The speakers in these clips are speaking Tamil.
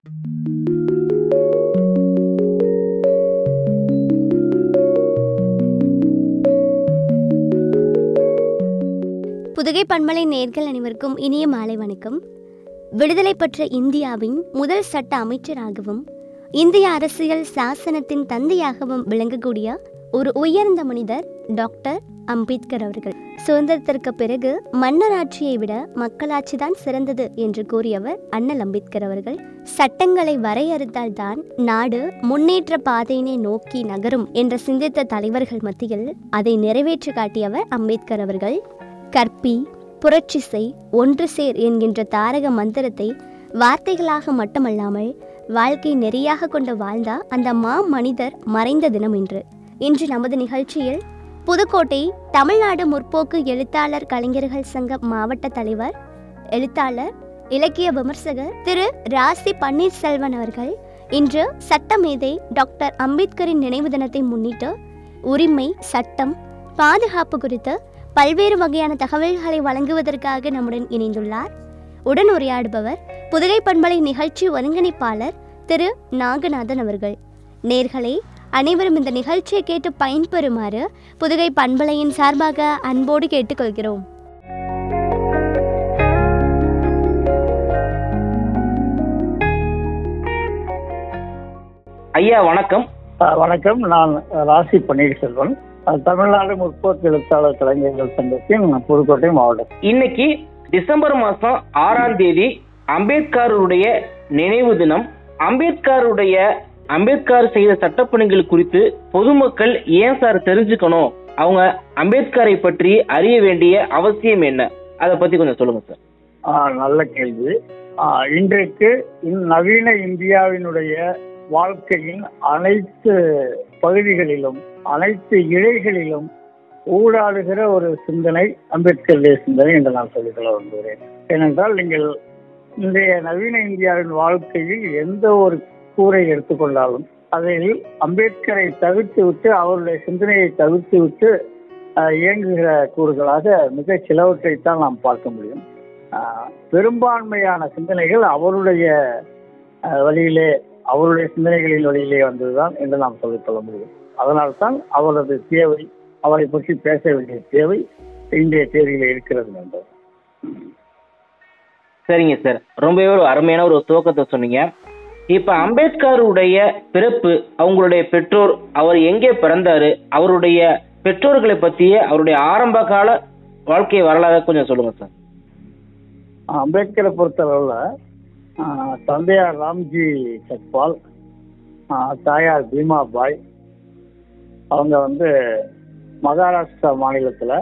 புதுகை பண்பலை நேர்கள் அனைவருக்கும் இனிய மாலை வணக்கம் விடுதலை பெற்ற இந்தியாவின் முதல் சட்ட அமைச்சராகவும் இந்திய அரசியல் சாசனத்தின் தந்தையாகவும் விளங்கக்கூடிய ஒரு உயர்ந்த மனிதர் டாக்டர் அம்பேத்கர் அவர்கள் சுதந்திரத்திற்கு பிறகு மன்னராட்சியை விட மக்களாட்சி தான் சிறந்தது என்று கூறியவர் அண்ணல் அம்பேத்கர் அவர்கள் சட்டங்களை வரையறுத்தால்தான் நாடு முன்னேற்ற பாதையினை நோக்கி நகரும் என்று சிந்தித்த தலைவர்கள் மத்தியில் அதை நிறைவேற்றி காட்டியவர் அம்பேத்கர் அவர்கள் கற்பி புரட்சி செய் ஒன்று சேர் என்கின்ற தாரக மந்திரத்தை வார்த்தைகளாக மட்டுமல்லாமல் வாழ்க்கை நெறியாக கொண்டு வாழ்ந்தா அந்த மா மனிதர் மறைந்த தினம் இன்று இன்று நமது நிகழ்ச்சியில் புதுக்கோட்டை தமிழ்நாடு முற்போக்கு எழுத்தாளர் கலைஞர்கள் சங்க மாவட்ட தலைவர் எழுத்தாளர் இலக்கிய விமர்சகர் திரு ராசி பன்னீர்செல்வன் அவர்கள் இன்று சட்டமேதை டாக்டர் அம்பேத்கரின் நினைவு தினத்தை முன்னிட்டு உரிமை சட்டம் பாதுகாப்பு குறித்து பல்வேறு வகையான தகவல்களை வழங்குவதற்காக நம்முடன் இணைந்துள்ளார் உடன் உரையாடுபவர் புதுகை பண்பலை நிகழ்ச்சி ஒருங்கிணைப்பாளர் திரு நாகநாதன் அவர்கள் நேர்களே அனைவரும் இந்த நிகழ்ச்சியை கேட்டு பயன்பெறுமாறு புதுகை பண்பலையின் சார்பாக அன்போடு கேட்டுக்கொள்கிறோம் ஐயா வணக்கம் அஹ் வணக்கம் நான் ராசி பன்னீர்செல்வன் அஹ் தமிழ்நாடு முற்போக்கு எழுத்தாளர் கலைஞர்கள் சங்கத்தின் புதுக்கோட்டை மாவட்டம் இன்னைக்கு டிசம்பர் மாசம் ஆறாம் தேதி அம்பேத்கருடைய நினைவு தினம் அம்பேத்கருடைய அம்பேத்கர் செய்த சட்டப்பணிகள் குறித்து பொதுமக்கள் ஏன் சார் தெரிஞ்சுக்கணும் அவங்க அம்பேத்கரை பற்றி அறிய வேண்டிய அவசியம் என்ன அதை பத்தி கொஞ்சம் சொல்லுங்க சார் அஹ் நல்ல கேள்வி அஹ் இன்றைக்கு இந் நவீன இந்தியாவினுடைய வாழ்க்கையின் அனைத்து பகுதிகளிலும் அனைத்து இழைகளிலும் ஊடாடுகிற ஒரு சிந்தனை அம்பேத்கருடைய சிந்தனை என்று நான் சொல்லிக்கொள்ள விரும்புகிறேன் ஏனென்றால் நீங்கள் இன்றைய நவீன இந்தியாவின் வாழ்க்கையில் எந்த ஒரு கூரை எடுத்துக்கொண்டாலும் அதில் அம்பேத்கரை தவிர்த்து விட்டு அவருடைய சிந்தனையை தவிர்த்து விட்டு அஹ், இயங்குகிற கூறுகளாக மிக சிலவற்றைத்தான் நாம் பார்க்க முடியும் அஹ், பெரும்பான்மையான சிந்தனைகள் அவருடைய அஹ், வழியிலே அவருடைய சிந்தனைகளின் வழியிலே வந்ததுதான் என்று நாம் சொல்லிக்கொள்ள முடியும் அதனால்தான் அவரது தேவை அவரை பற்றி பேச வேண்டிய தேவை இன்றைய தேதியிலே இருக்கிறது என்றார் சரிங்க சார் ரொம்பவே ஒரு அருமையான ஒரு துவக்கத்தை சொன்னீங்க இப்ப அம்பேத்கருடைய பிறப்பு அவங்களுடைய பெற்றோர் அவர் எங்கே பிறந்தாரு அவருடைய பெற்றோர்களை பற்றிய அவருடைய ஆரம்ப கால வாழ்க்கை வரலாறு கொஞ்சம் சொல்லுங்க சார் அம்பேத்கரை பொறுத்தளவில் ஆஹ், தந்தையார் ராம்ஜி சக்பால் ஆஹ், தாயார் பீமாபாய் அவங்க வந்து மகாராஷ்டிரா மாநிலத்தில்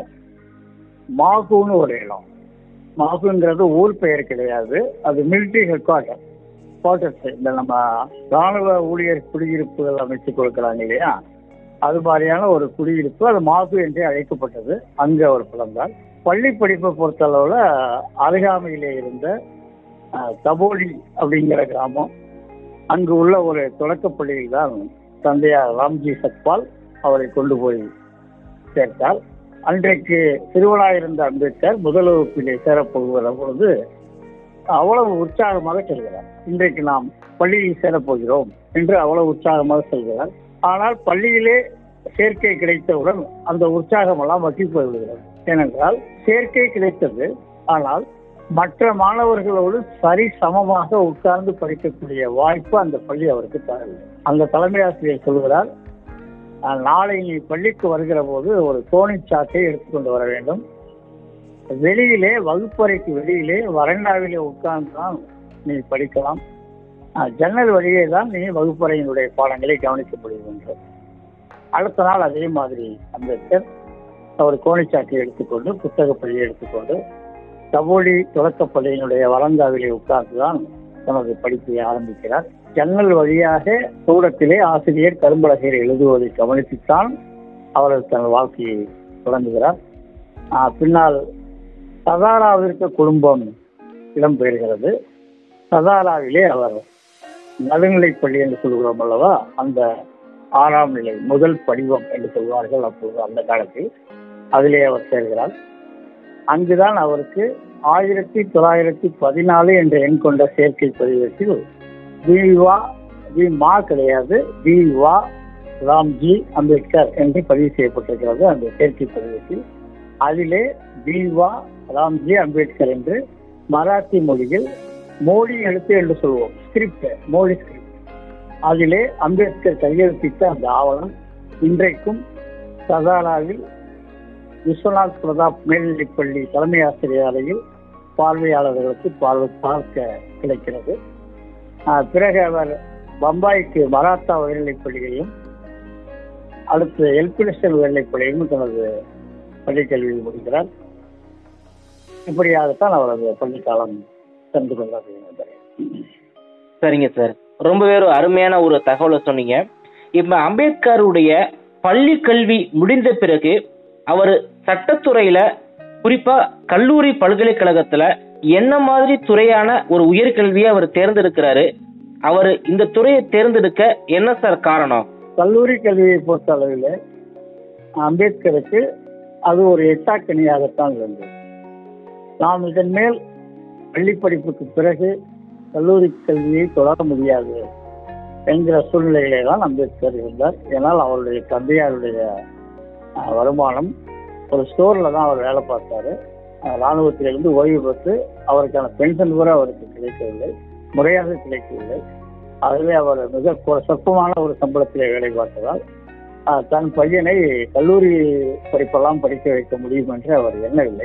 மாகுன்னு ஒரு இடம் மாகுங்கிறது ஊர் பெயர் கிடையாது அது மிலிட்ரி ஹெட் குவார்ட்டர் குவார்ட்டர்ஸ் இந்த நம்ம ராணுவ ஊழியர் குடியிருப்புகள் அமைச்சு கொடுக்குறாங்க இல்லையா அது மாதிரியான ஒரு குடியிருப்பு அது மாகு என்றே அழைக்கப்பட்டது அங்கே அவர் பிறந்தார் பள்ளி படிப்பை பொறுத்தளவில் அருகாமையிலே இருந்த அஹ், தபோலி அப்படிங்கிற கிராமம் அங்கு உள்ள ஒரு தொடக்கப்பள்ளியில் தான் தந்தையார் ராம்ஜி சக்பால் அவரை கொண்டு போய் சேர்த்தார் அன்றைக்கு சிறுவனாக இருந்த அம்பேத்கர் முதல் வகுப்பிலே சேரப்போகிற பொழுது அவ்வளவு உற்சாகமாக செல்கிறார் இன்றைக்கு நாம் பள்ளியில் சேரப்போகிறோம் என்று அவ்வளவு உற்சாகமாக செல்கிறார் ஆனால் பள்ளியிலே சேர்க்கை கிடைத்தவுடன் அந்த உற்சாகமெல்லாம் வற்றி போய்விடுகிறது ஏனென்றால் சேர்க்கை கிடைத்தது ஆனால் மற்ற மாணவர்களோடு சரி சமமாக உட்கார்ந்து படிக்கக்கூடிய வாய்ப்பு அந்த பள்ளி அவருக்கு தரவில்லை அந்த தலைமை ஆசிரியர் சொல்கிறார் "அஹ், நாளை நீ பள்ளிக்கு வருகிற போது ஒரு கோணிச்சாட்டை எடுத்துக்கொண்டு வர வேண்டும் வெளியிலே வகுப்பறைக்கு வெளியிலே வறண்டாவிலே உட்கார்ந்து தான் நீ படிக்கலாம் அஹ், ஜன்னல் வழியே தான் நீ வகுப்பறையினுடைய பாடங்களை கவனிக்க முடியும் என்று அடுத்த நாள் அதே மாதிரி அம்பேத்கர் அவர் கோணிச்சாட்டை எடுத்துக்கொண்டு புத்தக பள்ளியை எடுத்துக்கொண்டு தபோலி தொடக்கப்பள்ளியினுடைய வளர்ந்தாவிலே உட்கார்ந்துதான் தனது படிப்பை ஆரம்பிக்கிறார் ஜன்னல் வழியாக தூரத்திலே ஆசிரியர் கரும்பலகையில் எழுதுவதை கவனித்துத்தான் அவர் தன் வாழ்க்கையை தொடங்குகிறார் ஆஹ் பின்னால் சதாராவிற்கு குடும்பம் இடம்பெறுகிறது சதாராவிலே அவர் நடுநிலைப் பள்ளி என்று சொல்கிறோம் அல்லவா அந்த ஆறாம் நிலை முதல் படிவம் என்று சொல்வார்கள் அப்பொழுது அந்த காலத்தில் அதிலே அவர் சேர்கிறார் அங்குதான் அவருக்கு ஆயிரத்தி தொள்ளாயிரத்தி பதினாலு என்ற எண் கொண்ட சேர்க்கை பதிவேட்டில் விவா வி மா கிடையாது வி வா ராம்ஜி அம்பேத்கர் என்று பதிவு செய்யப்பட்டிருக்கிறது அந்த சேர்க்கை பதிவத்தில் அதிலே வி வா ராம்ஜி அம்பேத்கர் என்று மராத்தி மொழியில் மோடி எழுத்து என்று சொல்வோம் ஸ்கிரிப்ட் மோடி ஸ்கிரிப்ட் அதிலே அம்பேத்கர் கையெழுத்திட்ட அந்த ஆவணம் இன்றைக்கும் சதாராவில் விஸ்வநாத் பிரதாப் மேல்நிலைப்பள்ளி தலைமை ஆசிரியர் அறையில் பார்வையாளர்களுக்கு பார்வை பார்க்க கிடைக்கிறது ஆஹ் பிறகு அவர் பம்பாய்க்கு மராத்தா உயர்நிலைப் பள்ளியையும் அடுத்து எல்பினிஸ்டன் உயர்நிலைப் பள்ளியையும் தனது பள்ளிக்கல்வியில் முடிக்கிறார் இப்படியாகத்தான் அவரது பள்ளிக்காலம் சென்று கொண்டார் என்பதை. சரிங்க சார் ரொம்பவே ஒரு அருமையான ஒரு தகவலை சொன்னீங்க இப்ப அம்பேத்கருடைய பள்ளி கல்வி முடிந்த பிறகு அவர் சட்டத்துறையில குறிப்பா கல்லூரி பல்கலைக்கழகத்துல என்ன மாதிரி துறையான ஒரு உயர்கல்வியை அவர் தேர்ந்தெடுக்கிறாரு அவர் இந்த துறையை தேர்ந்தெடுக்க என்ன சார் காரணம் கல்லூரி கல்வியை பொறுத்த அளவில் அம்பேத்கருக்கு அது ஒரு எட்டாக்கணியாகத்தான் இருந்தது நாம் இதன் மேல் பள்ளி படிப்புக்கு பிறகு கல்லூரி கல்வியை தொடர முடியாது என்கிற சூழ்நிலையிலே தான் அம்பேத்கர் இருந்தார் ஏன்னால் அவருடைய தந்தையாருடைய அஹ், வருமானம் ஒரு ஸ்டோரில் தான் அவர் வேலை பார்த்தாரு அஹ், ராணுவத்திலிருந்து ஓய்வு பெற்று அவருக்கான பென்ஷன் கூட அவருக்கு கிடைக்கவில்லை முறையாக கிடைக்கவில்லை ஆகவே அவர் மிக கொ- சொற்பமான ஒரு சம்பளத்திலே வேலை பார்த்ததால் அஹ், தன் பையனை கல்லூரி படிப்பெல்லாம் படிக்க வைக்க முடியும் என்று அவர் எண்ணவில்லை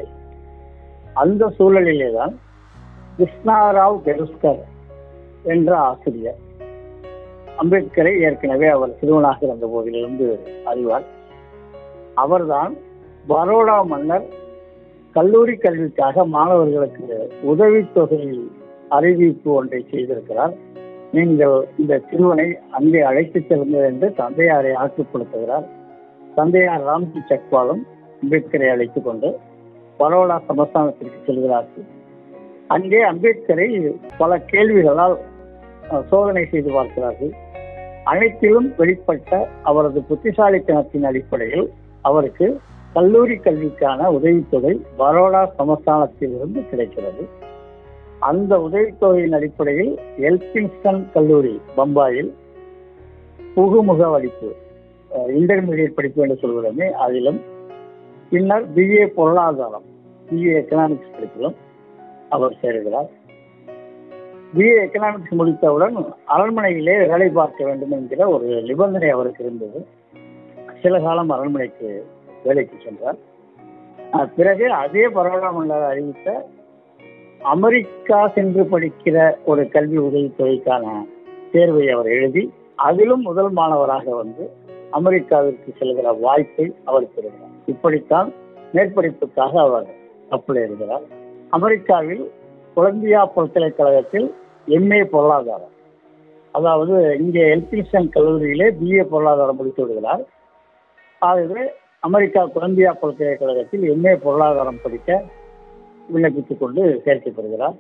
அந்த சூழலிலே தான் கிருஷ்ணாராவ் பெருஸ்கர் என்ற ஆசிரியர் அம்பேத்கரை ஏற்கனவே அவர் சிறுவனாக இருந்த போதிலிருந்து அறிவார் அவர்தான் பரோடா மன்னர் கல்லூரி கல்விக்காக மாணவர்களுக்கு உதவித்தொகை அறிவிப்பு ஒன்றை செய்திருக்கிறார் நீங்கள் இந்த சிறுவனை அங்கே அழைத்து செல்லுங்கள் என்று தந்தையாரை ஆற்றுப்படுத்துகிறார் தந்தையார் ராம்ஜி சக்வாலும் அம்பேத்கரை அழைத்துக் கொண்டு பரோடா சமஸ்தானத்திற்கு செல்கிறார்கள் அங்கே அம்பேத்கரை பல கேள்விகளால் அஹ், சோதனை செய்து பார்க்கிறார்கள் அனைத்திலும் வெளிப்பட்ட அவரது புத்திசாலித்தனத்தின் அடிப்படையில் அவருக்கு கல்லூரி கல்விக்கான உதவித்தொகை பரோடா சமஸ்தானத்திலிருந்து கிடைக்கிறது அந்த உதவித்தொகையின் அடிப்படையில் எல்பின்ஸ்டன் கல்லூரி பம்பாயில் புகுமுக படிப்பு இன்டர்மீடியட் படிப்பு என்று சொல்கிறோமே அதிலும் பின்னர் பிஏ பொருளாதாரம் பிஏ எக்கனாமிக்ஸ் படிப்பிலும் அவர் சேருகிறார் பிஏ எக்கனாமிக்ஸ் முடித்தவுடன் அரண்மனையிலே வேலை பார்க்க வேண்டும் என்கிற ஒரு நிபந்தனை அவருக்கு இருந்தது சில காலம் அரண்மனைக்கு வேலைக்கு சென்றார் அஹ் பிறகு அதே பரோடா மன்னர் அறிவித்த அமெரிக்கா சென்று படிக்கிற ஒரு கல்வி உதவித்தொகைக்கான தேர்வை அவர் எழுதி அதிலும் முதல் மாணவராக வந்து அமெரிக்காவிற்கு செல்கிற வாய்ப்பை அவர் பெறுகிறார் இப்படித்தான் மேற்படிப்புக்காக அவர் அப்ளை எழுதுகிறார் அமெரிக்காவில் கொலம்பியா பல்கலைக்கழகத்தில் எம்ஏ பொருளாதாரம் அதாவது இங்கே எல்பின்ஸ்டன் கல்லூரியிலே பிஏ பொருளாதாரம் முடித்து விடுகிறார் ஆகவே அமெரிக்கா கொலம்பியா பல்கலைக்கழகத்தில் எம்ஏ பொருளாதாரம் படிக்க விண்ணப்பித்துக் கொண்டு சேர்க்கப்படுகிறார்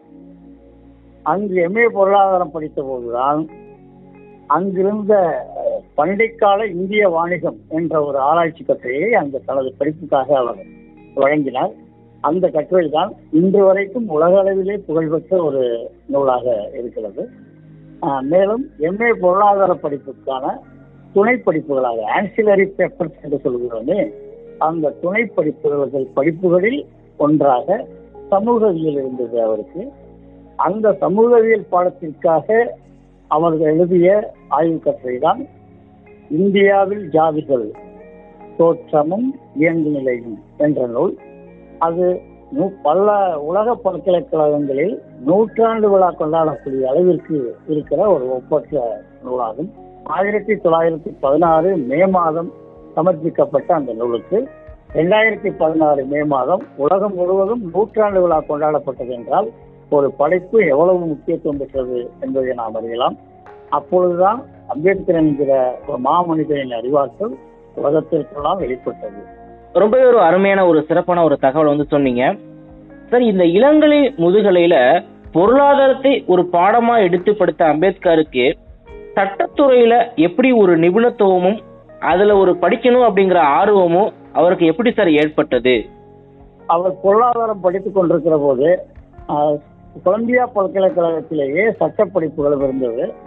அங்கு எம்ஏ பொருளாதாரம் படித்த போதுதான் அங்கிருந்த அஹ், பண்டைக்கால இந்திய வாணிகம் என்ற ஒரு ஆராய்ச்சி கட்டுரையை அந்த தனது படிப்புக்காக அவர் வழங்கினார் அந்த கட்டுரை தான் இன்று வரைக்கும் உலக அளவிலே புகழ்பெற்ற ஒரு நூலாக இருக்கிறது அஹ், மேலும் எம்ஏ பொருளாதார படிப்புக்கான துணை படிப்புகளாக ஆன்சிலரி பேப்பர்ஸ் என்று சொல்கிறோமே அந்த துணை படிப்புகள் படிப்புகளில் ஒன்றாக சமூகவியல் இருந்தது அவருக்கு அந்த சமூகவியல் பாடத்திற்காக அவர்கள் எழுதிய ஆய்வு கட்டுரை தான் இந்தியாவில் ஜாதிகள் தோற்றமும் இயங்கு நிலையும் என்ற நூல் அது நூ- பல உலக பல்கலைக்கழகங்களில் நூற்றாண்டு விழா கொண்டாடக்கூடிய அளவிற்கு இருக்கிற ஒரு ஒப்பற்ற நூலாகும் ஆயிரத்தி தொள்ளாயிரத்தி பதினாறு மே மாதம் சமர்ப்பிக்கப்பட்ட அந்த நூலுக்கு ரெண்டாயிரத்தி பதினாறு மே மாதம் உலகம் முழுவதும் நூற்றாண்டு விழா கொண்டாடப்பட்டது என்றால் ஒரு படைப்பு எவ்வளவு முக்கியத்துவம் பெற்றது என்பதை நாம் அறியலாம் அப்பொழுதுதான் அம்பேத்கர் என்கிற ஒரு மாமனிதனின் அறிவாற்றல் உலகத்திற்கெல்லாம் வெளிப்பட்டது ரொம்பவே ஒரு அருமையான ஒரு சிறப்பான ஒரு தகவல் வந்து சொன்னீங்க சார் இந்த இளங்கலை முதுகலையில பொருளாதாரத்தை ஒரு பாடமா எடுத்து படித்த அம்பேத்கருக்கு சட்டத்துறையில எப்படி ஒரு நிபுணத்துவமும் அதுல ஒரு படிக்கணும் அப்படிங்கிற ஆர்வமும் அவருக்கு எப்படி சார் ஏற்பட்டது அவர் பொருளாதாரம் படித்துக் கொண்டிருக்கிற போது ஆஹ், கொலம்பியா பல்கலைக்கழகத்திலேயே சட்ட படிப்புகளும் இருந்தது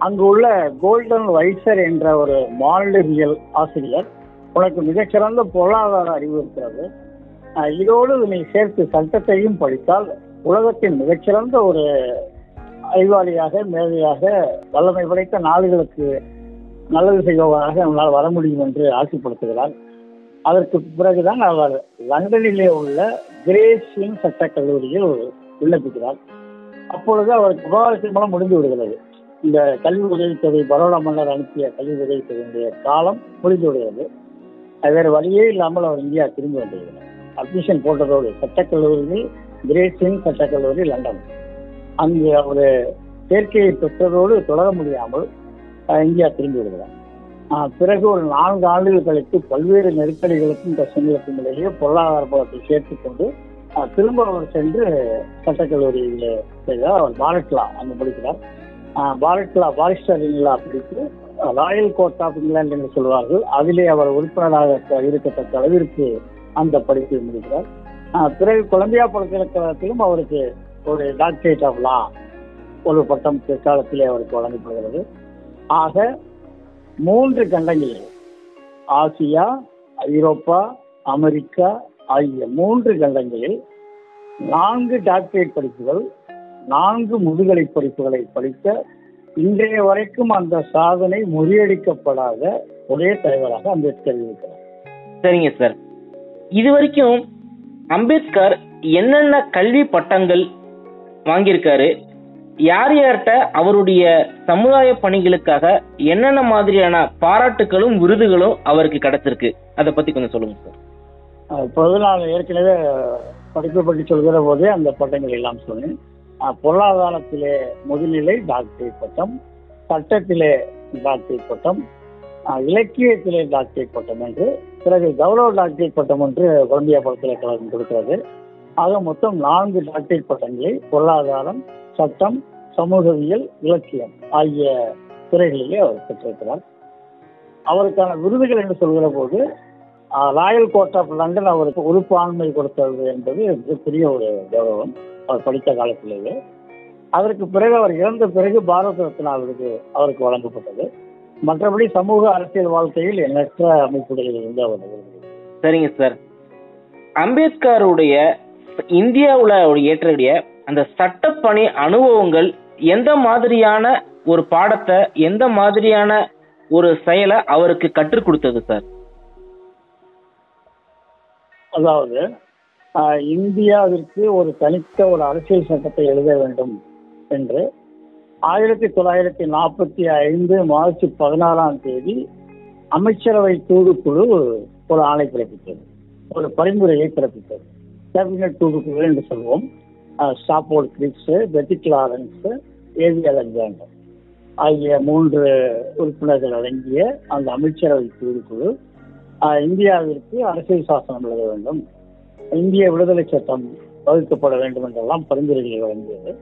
அங்கு உள்ள கோல்டன் வைசர் என்ற ஒரு மானிடவியல் ஆசிரியர் உனக்கு மிகச்சிறந்த பொருளாதார அறிவு இருக்கிறது அஹ் இதோடு நீ சேர்த்து சட்டத்தையும் படித்தால் உலகத்தின் மிகச்சிறந்த ஒரு அறிவாளியாக மேதையாக வல்லமை படைத்த நாடுகளுக்கு நல்லது செய்பவராக நம்மால் வர முடியும் என்று ஆசைப்படுத்துகிறார் அதற்கு பிறகுதான் அவர் லண்டனிலே உள்ள கிரேஸின் சட்டக் கல்லூரியில் விண்ணப்பிக்கிறார் அப்பொழுது அவருக்கு விவாதத்தின் மூலம் முடிந்து விடுகிறது இந்த கல்வி உதவித்தொகை பரோடா மன்னர் அனுப்பிய கல்வி உதவித்தொகையுடைய காலம் முடிந்து விடுகிறது அது வேறு வழியே இல்லாமல் அவர் இந்தியா திரும்பி வந்திருக்கிறார் அட்மிஷன் போட்டதோடு சட்டக் கல்லூரியில் கிரேஸின் சட்டக் கல்லூரி லண்டன் அங்கு அவர் சேர்க்கையை பெற்றதோடு தொடர முடியாமல் அஹ், இந்தியா திரும்பி விடுகிறார் ஆஹ், பிறகு ஒரு நான்கு ஆண்டுகள் கழித்து பல்வேறு நெருக்கடிகளுக்கும் கஷ்டங்களுக்கும் இடையே பொருளாதார பலத்தை சேர்த்துக் கொண்டு ஆஹ், திரும்ப அவர் சென்று சட்டக்கல்லூரியில் செய்தார் அவர் பாரட்லா அங்கு படிக்கிறார் ஆஹ், பாரட்லா பாரிஸ்டர் லா படித்து ah, royal court of England என்று சொல்வார்கள் அதிலே அவர் உறுப்பினராக க- இருக்கத்தக்க அளவிற்கு அந்த படிப்பை முடிக்கிறார் ஆஹ், பிறகு கொலம்பியா பல்கலைக்கழகத்திலும் அவருக்கு ஒரு டாக்டரேட் ஆஃப் லா ஒரு பட்டம் பிற்காலத்திலே அவருக்கு வழங்கப்படுகிறது ஆக மூன்று கண்டங்களில் ஆசியா ஐரோப்பா அமெரிக்கா ஆகிய மூன்று கண்டங்களில் நான்கு டாக்டரேட் படிப்புகள் நான்கு முதுகலை படிப்புகளை படித்த இன்றைய வரைக்கும் அந்த சாதனை முறியடிக்கப்படாத ஒரே தலைவராக அம்பேத்கர் இருக்கிறார் சரிங்க சார் இது வரைக்கும் அம்பேத்கர் என்னென்ன கல்வி பட்டங்கள் வாங்கியிருக்காரு யார் யார்கிட்ட அவருடைய சமுதாய பணிகளுக்காக என்னென்ன மாதிரியான பாராட்டுகளும் விருதுகளும் அவருக்கு கிடைச்சிருக்கு அதை பத்தி கொஞ்சம் சொல்லுங்க சார் அஹ் இப்பொழுது நான் ஏற்கனவே படிப்பை பற்றி சொல்கிற போதே அந்த பட்டங்கள் எல்லாம் சொன்னேன் அஹ் பொருளாதாரத்திலே முதுநிலை டாக்டரேட் பட்டம் சட்டத்திலே டாக்டரேட் பட்டம் அஹ் இலக்கியத்திலே டாக்டரேட் பட்டம் என்று பிறகு கௌரவ டாக்டரேட் பட்டம் என்று கொலம்பியா பல்கலைக்கழகம் கொடுக்கிறது ஆக மொத்தம் நான்கு டாக்டரேட் பட்டங்களை பொருளாதாரம் சட்டம் சமூகவியல் இலக்கியம் ஆகிய துறைகளிலே அவர் பெற்றிருக்கிறார் அவருக்கான விருதுகள் என்று சொல்கிற போது ah, royal court of London அவருக்கு உறுப்பு ஆண்மை கொடுத்தது என்பது மிகப்பெரிய ஒரு கௌரவம் அவர் படித்த காலத்திலேயே அதற்கு பிறகு அவர் இறந்த பிறகு பாரத ரத்னா விருது அவருக்கு வழங்கப்பட்டது மற்றபடி சமூக அரசியல் வாழ்க்கையில் எண்ணற்ற அமைப்புகளில் இருந்து அவர் விருது சரிங்க சார் அம்பேத்கருடைய இந்தியாவுல அவர் ஏற்றக்கூடிய அந்த சட்டப்பணி அனுபவங்கள் எந்த மாதிரியான ஒரு பாடத்தை எந்த மாதிரியான ஒரு செயலை அவருக்கு கற்றுக் கொடுத்தது சார் அதாவது ஆஹ், இந்தியாவிற்கு ஒரு தனித்த ஒரு அரசியல் சட்டத்தை எழுத வேண்டும் என்று ஆயிரத்தி தொள்ளாயிரத்தி நாற்பத்தி ஐந்து மார்ச் பதினாறாம் தேதி அமைச்சரவை தூதுக்குழு ஒரு ஆணை பிறப்பித்தது ஒரு பரிந்துரையை பிறப்பித்தது கேபினட் தூதுக்குழு என்று சொல்வோம் ஸ்டாப்போர்ட் கிரிக்ஸ் பெத்திக் லாரன்ஸ் ஏவி அலெக்சாண்டர் ஆகிய மூன்று உறுப்பினர்கள் அடங்கிய அந்த அமைச்சரவை தூதுக்குழு ஆஹ், இந்தியாவிற்கு அரசியல் சாசனம் எழுத வேண்டும் இந்திய விடுதலை சட்டம் வகுக்கப்பட வேண்டும் என்றெல்லாம் பரிந்துரைகளை வழங்கியது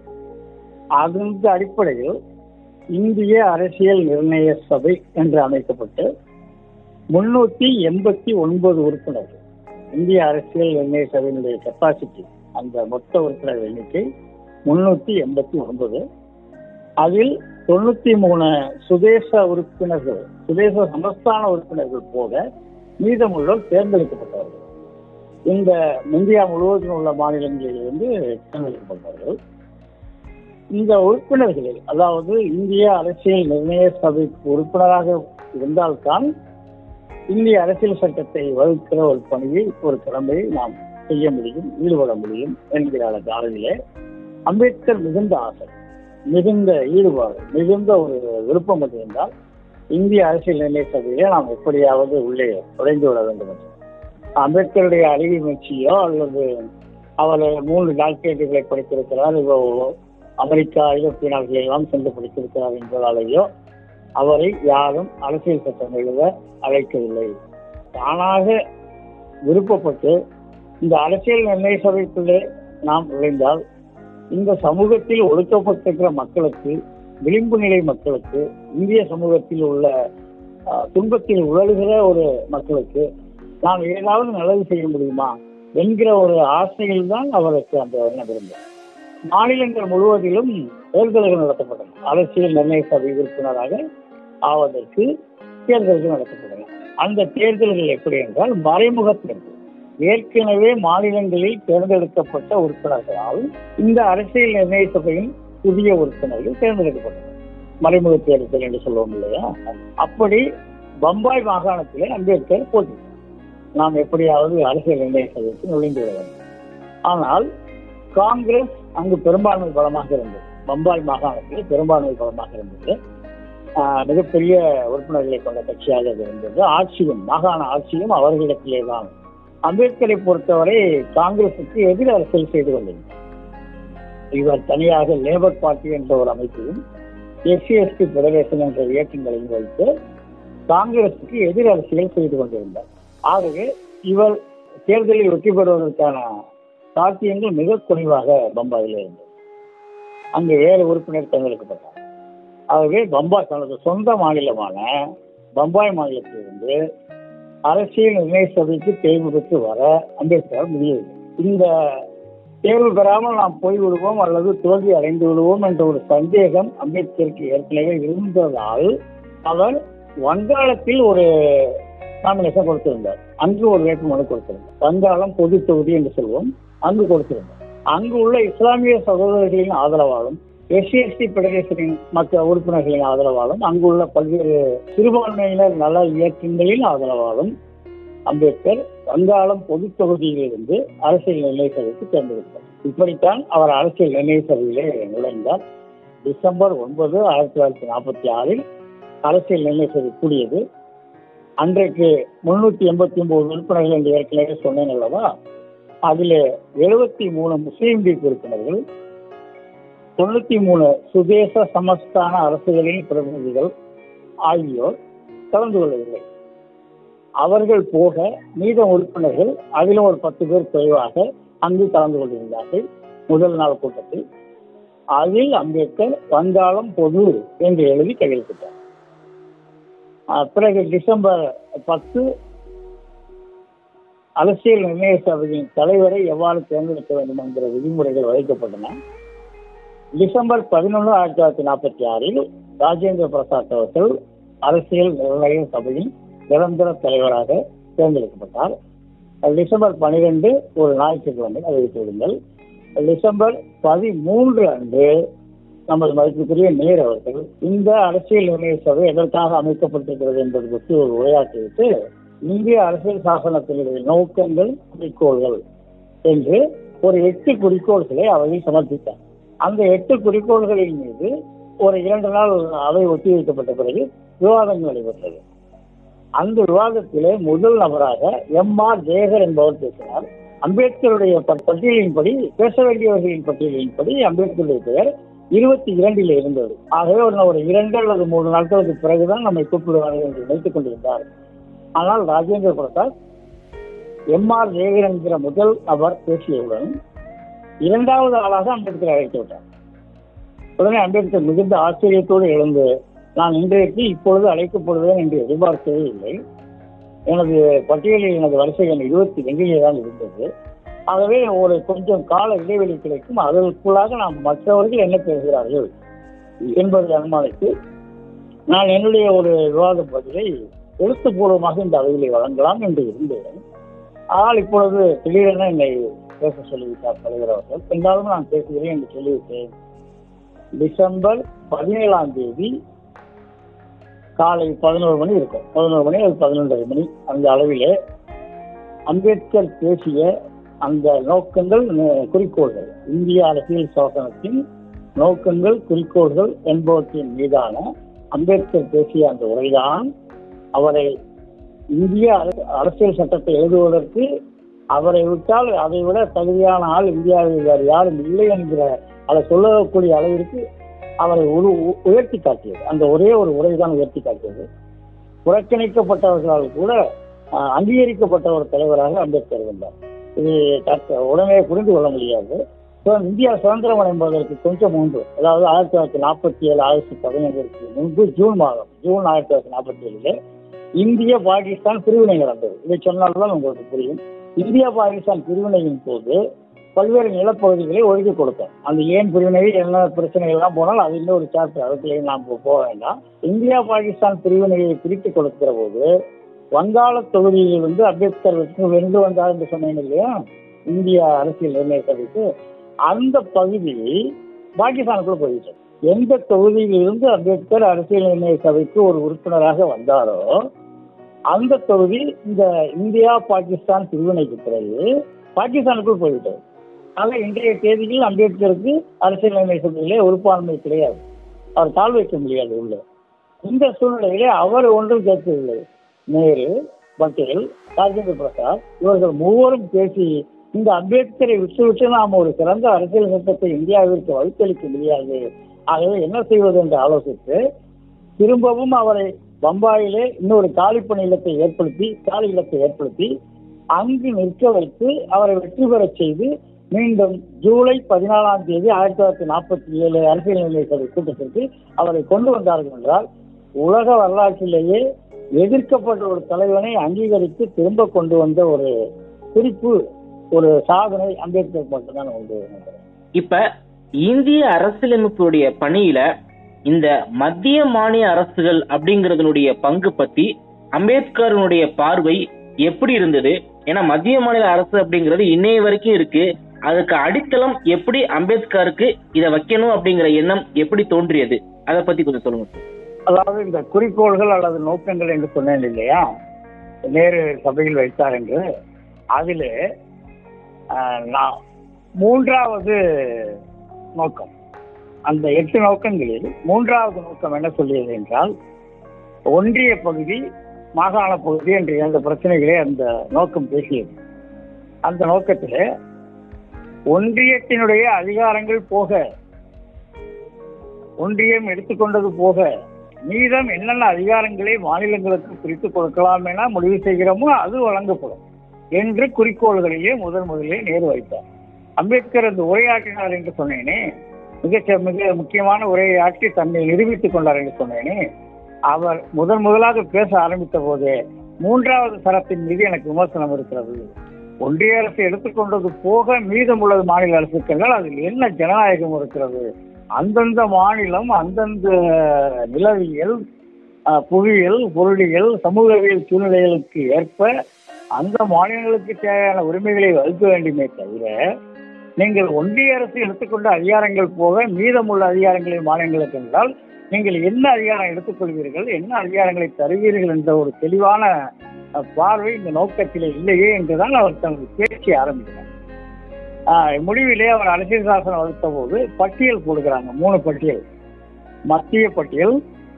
அதன் அடிப்படையில் இந்திய அரசியல் நிர்ணய சபை என்று அமைக்கப்பட்டு முன்னூத்தி எண்பத்தி ஒன்பது உறுப்பினர்கள் இந்திய அரசியல் நிர்ணய சபையினுடைய கெப்பாசிட்டி அந்த மொத்த உறுப்பினர் எண்ணிக்கை முன்னூத்தி எண்பத்தி ஒன்பது அதில் தொண்ணூத்தி மூணு சுதேச உறுப்பினர்கள் சுதேச சமஸ்தான உறுப்பினர்கள் போக மீதமுள்ளோர் தேர்ந்தெடுக்கப்பட்டவர்கள் இந்த இந்தியா முழுவதும் உள்ள மாநிலங்களிலிருந்து தேர்ந்தெடுக்கப்பட்டார்கள் இந்த உறுப்பினர்களில் அதாவது இந்திய அரசியல் நிர்ணய சபைக்கு உறுப்பினராக இருந்தால்தான் இந்திய அரசியல் சட்டத்தை வகுக்கிற ஒரு பணியை ஒரு கடமையை நாம் செய்ய முடியும் ஈடுபட முடியும் என்கிற அந்த அளவிலே அம்பேத்கர் மிகுந்த ஆசை மிகுந்த ஈடுபாடு மிகுந்த ஒரு விருப்பம் இருந்தால் இந்திய அரசியல் நிர்ணய சபையிலே நாம் எப்படியாவது உள்ளே நுழைந்து விட வேண்டும் என்று அம்பேத்கருடைய அறிவு முயற்சியோ அல்லது அவர் மூன்று டாக்டரேட்டுகளை படித்திருக்கிறார் இப்போ அமெரிக்கா ஐரோப்பிய நாடுகளில் எல்லாம் சென்று படித்திருக்கிறார் என்பதாலேயோ அவரை யாரும் அரசியல் சட்டம் எழுத அழைக்கவில்லை தானாக விருப்பப்பட்டு இந்த அரசியல் நிர்ணய சபைக்குள்ளே நாம் நுழைந்தால் இந்த சமூகத்தில் ஒடுக்கப்பட்டிருக்கிற மக்களுக்கு விளிம்பு நிலை மக்களுக்கு இந்திய சமூகத்தில் உள்ள அஹ், துன்பத்தில் உழலுகிற ஒரு மக்களுக்கு நாம் ஏதாவது நல்லது செய்ய முடியுமா என்கிற ஒரு ஆசையில் தான் அவருக்கு அந்த எண்ணம் இருந்தது மாநிலங்கள் முழுவதிலும் தேர்தல்கள் நடத்தப்பட்டன அரசியல் நிர்ணய சபை உறுப்பினராக ஆவதற்கு தேர்தல்கள் நடத்தப்பட்டன அந்த தேர்தல்கள் எப்படி என்றால் மறைமுக தேர்தல் ஏற்கனவே மாநிலங்களில் தேர்ந்தெடுக்கப்பட்ட உறுப்பினர்களால் இந்த அரசியல் நிர்ணய சபையின் புதிய உறுப்பினர்கள் தேர்ந்தெடுக்கப்பட்டனர் மறைமுக தேர்தல் என்று சொல்லுவோம் இல்லையா அப்படி பம்பாய் மாகாணத்திலே அம்பேத்கர் போட்டி நாம் எப்படியாவது அரசியல் நிர்ணய சபைக்கு நுழைந்து விட வேண்டும் ஆனால் காங்கிரஸ் அங்கு பெரும்பான்மை பலமாக இருந்தது பம்பாய் மாகாணத்தில் பெரும்பான்மை பலமாக இருந்தது ஆஹ் மிகப்பெரிய உறுப்பினர்களை கொண்ட கட்சியாக அது இருந்தது ஆட்சியும் மாகாண ஆட்சியும் அவர்களிடத்திலே தான் அம்பேத்கரை பொறுத்தவரை காங்கிரசுக்கு எதிர் அரசியல் செய்து கொண்டிருந்தார் இவர் தனியாக லேபர் பார்ட்டி என்ற ஒரு அமைப்பையும் எஸ்சி எஸ்டி பெடரேஷன் என்ற இயக்கங்களையும் வைத்து காங்கிரசுக்கு எதிர் அரசியல் செய்து கொண்டிருந்தார் ஆகவே இவர் தேர்தலில் வெற்றி பெறுவதற்கான சாத்தியங்கள் மிக குறைவாக பம்பாயில் இருந்தது அங்கு வேறு உறுப்பினர் தேர்ந்தெடுக்கப்பட்டார் ஆகவே பம்பாய் தனது சொந்த மாநிலமான பம்பாய் மாநிலத்திலிருந்து அரசியல் நிர்ணய சபைக்கு தேர்வு பெற்று வர அம்பேத்கர் முடியவில்லை இந்த தேர்வு பெறாமல் நாம் போய்விடுவோம் அல்லது தோல்வி அடைந்து விடுவோம் என்ற ஒரு சந்தேகம் அம்பேத்கருக்கு ஏற்கனவே இருந்ததால் அவர் வங்காளத்தில் ஒரு நாமினேஷன் கொடுத்திருந்தார் அங்கு ஒரு வேட்புமனு கொடுத்திருந்தார் வங்காளம் பொது தொகுதி என்று சொல்வோம் அங்கு கொடுத்திருந்தார் அங்கு உள்ள இஸ்லாமிய சகோதரர்களின் ஆதரவாலும் எஸ்சி எஸ்டி பெடரேஷனின் மற்ற உறுப்பினர்களின் ஆதரவாலும் அங்குள்ள பல்வேறு சிறுபான்மையினர் நல இயக்கங்களின் ஆதரவாலும் அம்பேத்கர் வங்காளம் பொது தொகுதியிலிருந்து அரசியல் நிர்ணய சபைக்கு தேர்ந்தெடுத்தார் இப்படித்தான் அவர் அரசியல் நிர்ணய சபையிலே நுழைந்தார் டிசம்பர் ஒன்பது ஆயிரத்தி தொள்ளாயிரத்தி நாற்பத்தி ஆறில் அரசியல் நிர்ணய சபை கூடியது அன்றைக்கு முன்னூத்தி எண்பத்தி ஒன்பது உறுப்பினர்கள் என்று ஏற்கனவே சொன்னேன் அல்லவா அதில் எழுபத்தி மூணு முஸ்லீம் லீக் உறுப்பினர்கள் தொண்ணூத்தி மூணு சுதேச சமஸ்தான அரசுகளின் பிரதிநிதிகள் ஆகியோர் கலந்து கொள்ளவில்லை அவர்கள் போக மீத உறுப்பினர்கள் அதிலும் ஒரு பத்து பேர் குறைவாக அங்கு கலந்து கொண்டிருந்தார்கள் முதல் நாள் கூட்டத்தில் அதில் அம்பேத்கர் வங்காளம் பொது என்று எழுதி கையெழுத்திட்டார் அஹ் பிறகு டிசம்பர் பத்து அரசியல் நிர்ணய சபையின் தலைவரை எவ்வாறு தேர்ந்தெடுக்க வேண்டும் என்கிற விதிமுறைகள் வகுக்கப்பட்டன டிசம்பர் பதினொன்று ஆயிரத்தி தொள்ளாயிரத்தி நாற்பத்தி ஆறில் ராஜேந்திர பிரசாத் அவர்கள் அரசியல் நிர்ணய சபையின் நிரந்தர தலைவராக தேர்ந்தெடுக்கப்பட்டார் டிசம்பர் பனிரெண்டு ஒரு ஞாயிற்றுக்கிழமை அறிவித்து விடுங்கள் டிசம்பர் பதிமூன்று அன்று நமது மதிப்புக்குரிய நேர் அவர்கள் இந்த அரசியல் நிர்ணய சபை எதற்காக அமைக்கப்பட்டிருக்கிறது என்பது பற்றி ஒரு உரையாற்றிவிட்டு இந்திய அரசியல் சாசனத்தினுடைய நோக்கங்கள் குறிக்கோள்கள் என்று ஒரு எட்டு குறிக்கோள்களை அவையில் சமர்ப்பித்தார் அந்த எட்டு குறிக்கோள்களின் மீது ஒரு இரண்டு நாள் அவை ஒத்திவைக்கப்பட்ட பிறகு விவாதங்கள் நடைபெற்றது அந்த விவாதத்திலே முதல் நபராக எம் ஆர் ஜெயகர் என்பவர் பேசினார் அம்பேத்கருடைய ப- பட்டியலின்படி பேச வேண்டியவர்களின் பட்டியலின்படி அம்பேத்கருடைய பெயர் இருபத்தி இரண்டில் இருந்தது ஆகவே ஒரு ஒரு இரண்டு அல்லது மூன்று நாட்களுக்கு பிறகுதான் நம்மை கூப்பிடுவார்கள் என்று நினைத்துக் கொண்டிருந்தார் ஆனால் ராஜேந்திர பிரசாத் எம் ஆர் ஜெயகர் என்கிற முதல் நபர் பேசியவுடன் இரண்டாவது ஆளாக அம்பேத்கர் அழைத்து விட்டார் உடனே அம்பேத்கர் மிகுந்த ஆச்சரியத்தோடு எழுந்து நான் இன்றைக்கு இப்பொழுது அழைக்கப்படுவேன் என்று எதிர்பார்க்கவே இல்லை எனது பட்டியலில் எனது வரிசை எண் இருபத்தி ரெண்டிலே தான் இருந்தது ஆகவே ஒரு கொஞ்சம் கால இடைவெளி கிடைக்கும் அதற்குள்ளாக நாம் மற்றவர்கள் என்ன பேசுகிறார்கள் என்பதை அனுமானித்து நான் என்னுடைய ஒரு விவாத பதிலை எழுத்துப்பூர்வமாக இந்த அவையிலே வழங்கலாம் என்று இருந்தேன் ஆனால் இப்பொழுது திடீரென என்னை பேச சொல்லிவிட்டார் தலைவர் அவர்கள் இருந்தாலும் நான் பேசுகிறேன் என்று சொல்லிவிட்டேன் டிசம்பர் பதினேழாம் தேதி காலை பதினோரு மணி இருக்கும் பதினோரு மணி அது பதினொன்றரை மணி அந்த அளவிலே அம்பேத்கர் பேசிய அந்த நோக்கங்கள் ந- குறிக்கோள்கள் இந்திய அரசியல் சாசனத்தின் நோக்கங்கள் குறிக்கோள்கள் என்பவற்றின் மீதான அம்பேத்கர் பேசிய அந்த உரைதான் அவரை இந்திய அர- அரசியல் சட்டத்தை எழுதுவதற்கு அவரை விட்டால் அதை விட தகுதியான ஆள் இந்தியாவில் வேறு யாரும் இல்லை என்கிற அதை சொல்லக்கூடிய அளவிற்கு அவரை உரு உ- உயர்த்தி காட்டியது அந்த ஒரே ஒரு உரை தான் உயர்த்தி காட்டியது புறக்கணிக்கப்பட்டவர்களால் கூட ஆஹ், அங்கீகரிக்கப்பட்ட ஒரு தலைவராக அம்பேத்கர் இருந்தார் இது தற்க- உடனே புரிந்து கொள்ள முடியாது So, இந்தியா சுதந்திரம் அடைவதற்கு கொஞ்சம் முன்பு அதாவது ஆயிரத்தி தொள்ளாயிரத்தி நாற்பத்தி ஏழு ஆகஸ்ட் பதினைந்திற்கு முன்பு ஜூன் மாதம் ஜூன் ஆயிரத்தி தொள்ளாயிரத்தி நாற்பத்தி ஏழுல இந்திய பாகிஸ்தான் பிரிவினை நடந்தது இதை சொன்னால்தான் உங்களுக்கு புரியும் இந்தியா பாகிஸ்தான் பிரிவினையின் போது பல்வேறு நிலப்பகுதிகளை ஒதுக்கி கொடுத்தோம் அந்த ஏன் பிரிவினை என்ன பிரச்சனை எல்லாம் போனால் அது இன்னொரு சாப்டர் அதுக்குள்ளே நாம் போ- போக வேண்டாம் இந்தியா பாகிஸ்தான் பிரிவினையை பிரித்து கொடுக்கிற போது வங்காள தொகுதியில் வந்து அம்பேத்கர் வெற்றி வென்று வந்தார் என்று சொன்னேன் இல்லையா இந்திய அரசியல் நிர்ணய சபைக்கு அந்த பகுதி பாகிஸ்தானுக்குள்ள போயிட்டு எந்த தொகுதியிலிருந்து அம்பேத்கர் அரசியல் நிர்ணய சபைக்கு ஒரு உறுப்பினராக வந்தாரோ அந்த தொகுதி இந்த இந்தியா பாகிஸ்தான் பிரிவினைக்கு பிறகு பாகிஸ்தானுக்குள் போய்விட்டது ஆக இன்றைய தேதியில் அம்பேத்கருக்கு அரசியல் நிர்ணய சபையிலே உறுப்பாண்மை கிடையாது அவர் கால் வைக்க முடியாது உள்ள இந்த சூழ்நிலையிலே அவர் ஒன்றும் கேட்கவில்லை நேரு பட்டேல் ராஜேந்திர பிரசாத் இவர்கள் மூவரும் பேசி இந்த அம்பேத்கரை விட்டுவிட்டு நாம் ஒரு சிறந்த அரசியல் சட்டத்தை இந்தியாவிற்கு வைத்தளிக்க முடியாது ஆகவே என்ன செய்வது என்று ஆலோசித்து திரும்பவும் அவரை பம்பாயிலே இன்னொரு காலி பணியிடத்தை ஏற்படுத்தி காலி இடத்தை ஏற்படுத்தி அங்கு நிற்க வைத்து அவரை வெற்றி பெறச் செய்து மீண்டும் ஜூலை பதினாலாம் தேதி ஆயிரத்தி தொள்ளாயிரத்தி நாற்பத்தி ஏழு அரசியல் நிலை சபை கூட்டத்திற்கு அவரை கொண்டு வந்தார்கள் என்றால் உலக வரலாற்றிலேயே எதிர்க்கப்பட்ட ஒரு தலைவனை அங்கீகரித்து திரும்ப கொண்டு வந்த ஒரு குறிப்பு ஒரு சாதனை அம்பேத்கர் மட்டும்தான் உண்டு இப்ப இந்திய அரசியலமைப்புடைய பணியில இந்த மத்திய மாநில அரசுகள் அப்படிங்கறதனுடைய பங்கு பத்தி அம்பேத்கரனுடைய பார்வை எப்படி இருந்தது ஏன்னா மத்திய மாநில அரசு அப்படிங்கிறது இன்னைய வரைக்கும் இருக்கு அதுக்கு அடித்தளம் எப்படி அம்பேத்கருக்கு இதை வைக்கணும் அப்படிங்கிற எண்ணம் எப்படி தோன்றியது அதை பத்தி கொஞ்சம் சொல்லுங்க சார். அதாவது இந்த குறிக்கோள்கள் அல்லது நோக்கங்கள் என்று சொன்னேன் இல்லையா நேரு சபையில் வைத்தார் என்று அதிலே ஆஹ், நான் மூன்றாவது நோக்கம் அந்த எட்டு நோக்கங்களில் மூன்றாவது நோக்கம் என்ன சொல்லியது என்றால் ஒன்றிய பகுதி மாகாண பகுதி என்ற இரண்டு பிரச்சனைகளே அந்த நோக்கம் பேசியது அந்த நோக்கத்திலே ஒன்றியத்தினுடைய அதிகாரங்கள் போக ஒன்றியம் எடுத்துக்கொண்டது போக மீதம் என்னென்ன அதிகாரங்களை மாநிலங்களுக்கு பிரித்து கொடுக்கலாம் என முடிவு செய்கிறோமோ அது வழங்கப்படும் என்று குறிக்கோள்களிலே முதன் முதலிலே நேரு வைத்தார் அம்பேத்கர் அந்த உரையாற்றினார் என்று சொன்னேனே மிக மிக முக்கியமான உரையை ஆற்றி தன்னை நிரூபித்துக் கொண்டார் என்று சொன்னேனே அவர் முதன் முதலாக பேச ஆரம்பித்த போதே மூன்றாவது சரத்தின் மீது எனக்கு விமர்சனம் இருக்கிறது ஒன்றிய அரசு எடுத்துக்கொண்டது போக மீதமுள்ளது மாநில அரசுக்கள் அதில் என்ன ஜனநாயகம் இருக்கிறது அந்தந்த மாநிலம் அந்தந்த நிலவியல் அஹ், புவியியல் பொருளியல் சமூகவியல் சூழ்நிலைகளுக்கு ஏற்ப அந்த மாநிலங்களுக்கு தேவையான உரிமைகளை வகுக்க வேண்டுமே தவிர நீங்கள் ஒன்றிய அரசு எடுத்துக்கொண்ட அதிகாரங்கள் போக மீதமுள்ள அதிகாரங்களை மாநிலங்களுக்கு என்றால் நீங்கள் என்ன அதிகாரம் எடுத்துக்கொள்வீர்கள் என்ன அதிகாரங்களை தருவீர்கள் என்ற ஒரு தெளிவான அஹ், பார்வை இந்த நோக்கத்தில் இல்லையே என்றுதான் அவர் தனது பேச்சை ஆரம்பிக்கிறார் ஆஹ், முடிவிலே அவர் அரசியல் சாசனம் வகுத்த போது பட்டியல் போடுகிறாங்க மூணு பட்டியல் மத்திய பட்டியல்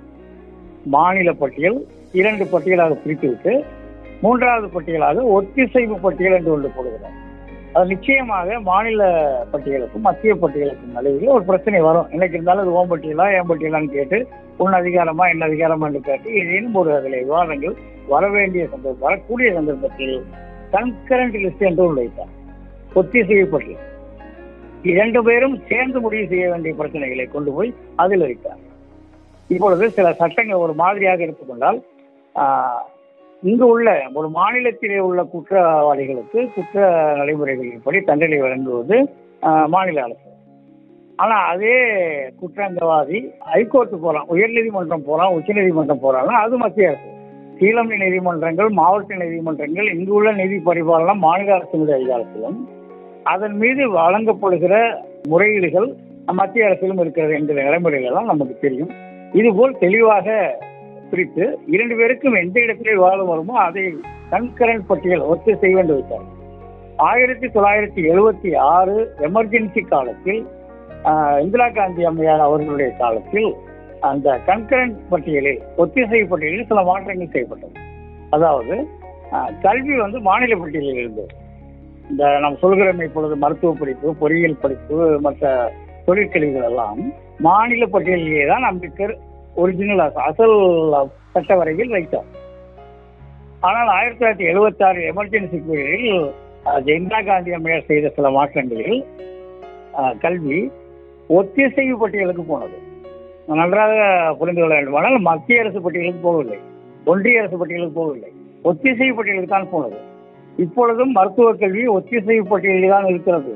மாநில பட்டியல் இரண்டு பட்டியலாக பிரித்துவிட்டு மூன்றாவது பட்டியலாக ஒத்திசைவு பட்டியல் என்று ஒன்று போடுகிறார் அது நிச்சயமாக மாநில பட்டியலுக்கும் மத்திய பட்டியலுக்கும் நடுவில் ஒரு பிரச்சனை வரும் இன்னைக்கு இருந்தாலும் அது ஓம் பட்டியலா ஏன் பட்டியலான்னு கேட்டு உன் அதிகாரமா என்ன அதிகாரமா என்று கேட்டு ஏதேனும் ஒரு அதில் விவாதங்கள் வர வேண்டிய சந்தர்ப்பம் வரக்கூடிய சந்தர்ப்பத்தில் கன்கரண்ட் லிஸ்ட் என்று ஒன்று வைத்தார் ஒத்திசைவு பட்டியல் இரண்டு பேரும் சேர்ந்து முடிவு செய்ய வேண்டிய பிரச்சனைகளை கொண்டு போய் அதில் வைத்தார் இப்பொழுது சில சட்டங்கள் ஒரு மாதிரியாக எடுத்துக்கொண்டால் ஆஹ், இங்கு உள்ள ஒரு மாநிலத்திலே உள்ள குற்றவாளிகளுக்கு குற்ற நடைமுறைகளின்படி தண்டனை வழங்குவது ஆஹ், மாநில அரசு ஆனா அதே குற்றங்கவாதி ஹைகோர்ட்டு போகலாம் உயர்நீதிமன்றம் போகலாம் உச்சநீதிமன்றம் போகலாம் அது மத்திய அரசு கீழமை நீதிமன்றங்கள் மாவட்ட நீதிமன்றங்கள் இங்கு உள்ள நீதி பரிபாலனம் மாநில அரசினுடைய அதிகாரத்திலும் அதன் மீது வழங்கப்படுகிற முறையீடுகள் மத்திய அரசிலும் இருக்கிறது என்கிற நிலைமுறைகள் எல்லாம் நமக்கு தெரியும் இதுபோல் தெளிவாக பிரித்து இரண்டு பேருக்கும் எந்த இடத்திலே விவாதம் வருமோ அதை கண்கரண்ட் பட்டியல் ஒத்து செய்ய வேண்டும் வைத்தார் ஆயிரத்தி தொள்ளாயிரத்தி எழுபத்தி ஆறு எமர்ஜென்சி காலத்தில் ஆஹ், இந்திரா காந்தி அம்மையார் அவர்களுடைய காலத்தில் அந்த கண்கரண்ட் பட்டியலில் ஒத்திசைவு பட்டியலில் சில மாற்றங்கள் செய்யப்பட்டது அதாவது ஆஹ், கல்வி வந்து மாநில பட்டியலில் இருந்தது இந்த நாம் சொல்கிறோம் இப்பொழுது மருத்துவ படிப்பு பொறியியல் படிப்பு மற்ற தொழிற்கல்விகள் எல்லாம் மாநில பட்டியலிலே தான் அம்பேத்கர் ஒரிஜினல் அசல் சட்ட வரைவில் வைத்தார் ஆனால் ஆயிரத்தி தொள்ளாயிரத்தி எழுபத்தி ஆறு எமர்ஜென்சி பீரியடில் அஹ், இந்திரா காந்தி அம்மையார் செய்த சில மாற்றங்களில் அஹ், கல்வி ஒத்திசைவு பட்டியலுக்கு போனது நன்றாக புரிந்து கொள்ள வேண்டுமானால் மத்திய அரசு பட்டியலுக்கு போகவில்லை ஒன்றிய அரசு பட்டியலுக்கு போகவில்லை ஒத்திசைவு பட்டியலுக்கு தான் போனது இப்பொழுதும் மருத்துவக் கல்வி ஒத்திசைவு பட்டியலில் தான் இருக்கிறது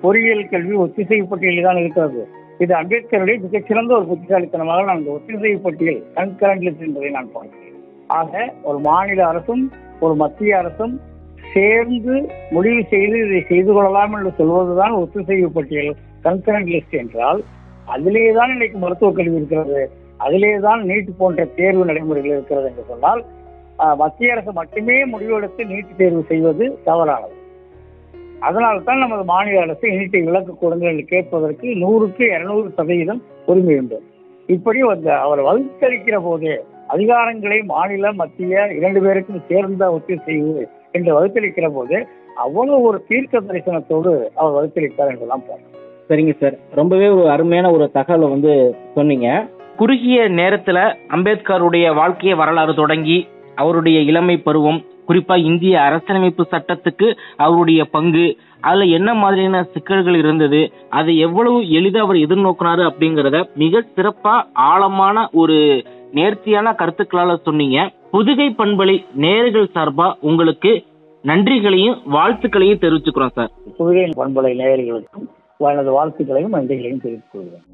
பொறியியல் கல்வி ஒத்திசைவு பட்டியலில் தான் இருக்கிறது இது அம்பேத்கருடைய மிகச்சிறந்த ஒரு புத்திசாலித்தனமாக நான் இந்த ஒத்திசைவு பட்டியல் கண்கரண்ட் லிஸ்ட் என்பதை நான் பார்க்கிறேன் ஆக ஒரு மாநில அரசும் ஒரு மத்திய அரசும் சேர்ந்து முடிவு செய்து இதை செய்து கொள்ளலாம் என்று சொல்வதுதான் ஒத்திசைவு பட்டியல் கன்கரண்ட் லிஸ்ட் என்றால் அதிலே தான் இன்னைக்கு மருத்துவக் கல்வி இருக்கிறது அதிலே தான் நீட் போன்ற தேர்வு நடைமுறைகள் இருக்கிறது என்று சொன்னால் ஆஹ், மத்திய அரசு மட்டுமே முடிவெடுத்து நீட் தேர்வு செய்வது தவறானது அதனால தான் நமது மாநில அரசு நீட்டை விலக்கு கொடுங்கள் என்று கேட்பதற்கு நூறுக்கு இருநூறு சதவீதம் உரிமை உண்டு இப்படி அந்த அவர் வகுத்தளிக்கிற போதே அதிகாரங்களை மாநில மத்திய இரண்டு பேருக்கும் சேர்ந்த ஒத்திசைவு என்று வகுத்தளிக்கிற போது அவ்வளவு ஒரு தீர்க்க தரிசனத்தோடு அவர் வகுத்தளித்தார் என்றெல்லாம் பார்க்கிறோம் சரிங்க சார் ரொம்பவே ஒரு அருமையான ஒரு தகவலை வந்து சொன்னீங்க குறுகிய நேரத்துல அம்பேத்கருடைய வாழ்க்கைய வரலாறு தொடங்கி அவருடைய இளமை பருவம் குறிப்பா இந்திய அரசியலமைப்பு சட்டத்துக்கு அவருடைய பங்கு அதுல என்ன மாதிரியான சிக்கல்கள் இருந்தது அதை எவ்வளவு எளிதா அவர் எதிர்நோக்கினாரு அப்படிங்கறத மிக சிறப்பா ஆழமான ஒரு நேர்த்தியான கருத்துக்களால சொன்னீங்க புதுகை பண்பலை நேர்கள் சார்பா உங்களுக்கு நன்றிகளையும் வாழ்த்துக்களையும் தெரிவிச்சுக்கிறோம் சார் புதுகை பண்பலை நேயர்களுக்கும் எனது வாழ்த்துக்களையும் நன்றிகளையும் தெரிவித்துக் கொள்கிறேன்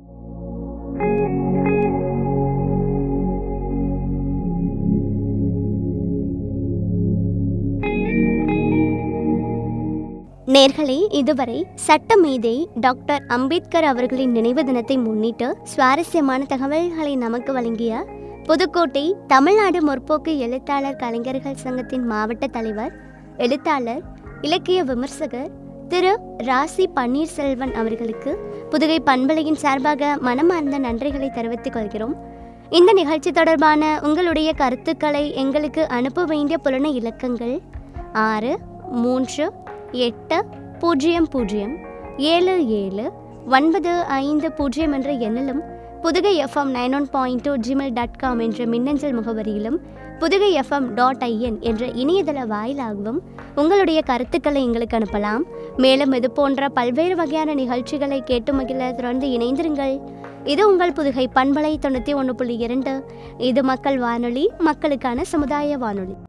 நேர்களே இதுவரை சட்டமேதை டாக்டர் அம்பேத்கர் அவர்களின் நினைவு தினத்தை முன்னிட்டு சுவாரஸ்யமான தகவல்களை நமக்கு வழங்கிய புதுக்கோட்டை தமிழ்நாடு முற்போக்கு எழுத்தாளர் கலைஞர்கள் சங்கத்தின் மாவட்ட தலைவர் எழுத்தாளர் இலக்கிய விமர்சகர் திரு ராசி பன்னீர்செல்வன் அவர்களுக்கு புதுகை பண்பலையின் சார்பாக மனமார்ந்த நன்றிகளை தெரிவித்துக் கொள்கிறோம் இந்த நிகழ்ச்சி தொடர்பான உங்களுடைய கருத்துக்களை எங்களுக்கு அனுப்ப வேண்டிய புலன இலக்கங்கள் ஆறு மூன்று எட்டு பூஜ்ஜியம் பூஜ்ஜியம் ஏழு ஏழு ஒன்பது ஐந்து பூஜ்ஜியம் என்ற எண்ணிலும் Pudhugai F M nine one point two Gmail dot com என்ற மின்னஞ்சல் முகவரியிலும் புதுகை எஃப்எம் டாட் ஐஎன் என்ற இணையதள வாயிலாகவும் உங்களுடைய கருத்துக்களை எங்களுக்கு அனுப்பலாம் மேலும் இது போன்ற பல்வேறு வகையான நிகழ்ச்சிகளை கேட்டு மகிழ தொடர்ந்து இணைந்திருங்கள் இது உங்கள் புதுகை பண்பலை தொண்ணூற்றி ஒன்று புள்ளி இரண்டு இது மக்கள் வானொலி மக்களுக்கான சமுதாய வானொலி